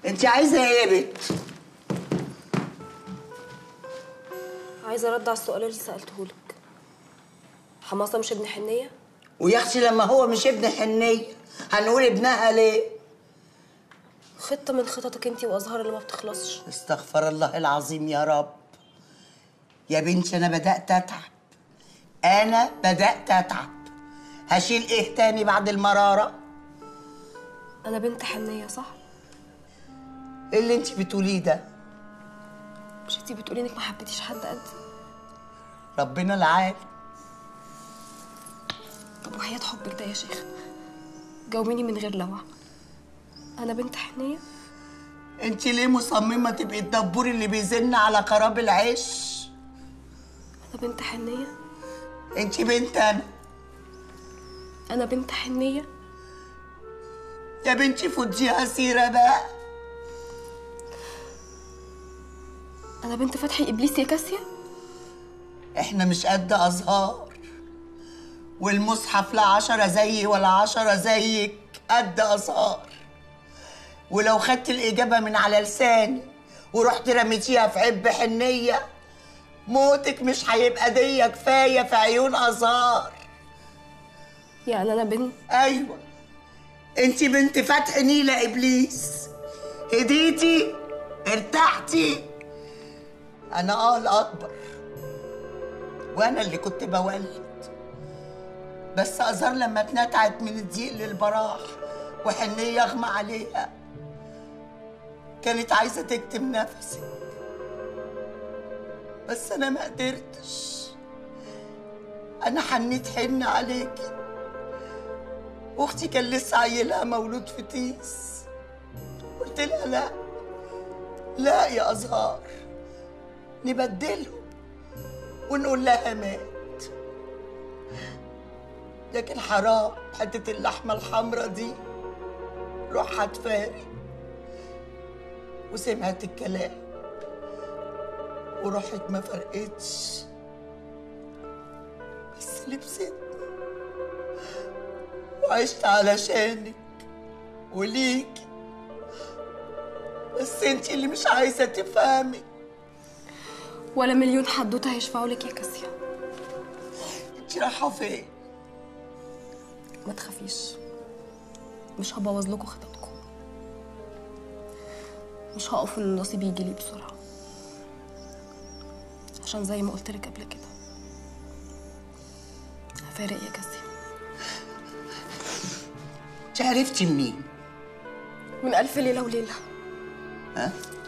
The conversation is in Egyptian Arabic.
انت عايزه ايه يا بنت عايزه ارد على السؤال اللي سالته لك حماسه مش ابن حنيه ويا اختي لما هو مش ابن حنيه هنقول ابنها ليه خطه من خططك انت وازهار اللي ما بتخلصش استغفر الله العظيم يا رب يا بنتي انا بدات اتعب انا بدات اتعب هشيل ايه تاني بعد المراره انا بنت حنيه صح ايه اللي انت بتقوليه ده مش انتي بتقولي انك ما حبيتيش حد قد ربنا العالم طب وحياة حبك ده يا شيخ جاوبيني من غير لوع انا بنت حنيه انت ليه مصممه تبقي الدبور اللي بيزن على قراب العيش انا بنت حنيه انت بنت انا انا بنت حنيه يا بنتي فضيها سيره بقى انا بنت فتحي ابليس يا كاسيا احنا مش قد ازهار والمصحف لا عشرة زيي ولا عشرة زيك قد ازهار ولو خدت الإجابة من على لساني ورحت رميتيها في عب حنية موتك مش هيبقى دية كفاية في عيون أزهار يعني انا بنت أيوة انت بنت فتح نيلة إبليس هديتي ارتحتي أنا آه الأكبر وأنا اللي كنت بولد بس أزهار لما اتنتعت من الضيق للبراح وحنية يغمى عليها كانت عايزة تكتم نفسي بس أنا ما قدرتش أنا حنيت حن عليكي واختي كان لسه عيلها مولود في تيس قلت لها لا لا يا ازهار نبدلهم ونقول لها مات لكن حرام حته اللحمه الحمرا دي روحها تفارق وسمعت الكلام وروحت ما فرقتش بس لبست وعشت علشانك وليكي بس انت اللي مش عايزه تفهمي ولا مليون حدوته هيشفعوا لك يا كاسيا انت رايحه فين ما تخافيش مش هبوظ لكم خططكم مش هقف ان نصيبي يجي لي بسرعه عشان زي ما قلت لك قبل كده هفارق يا كاسيا انت عرفتي منين من الف ليله وليله ها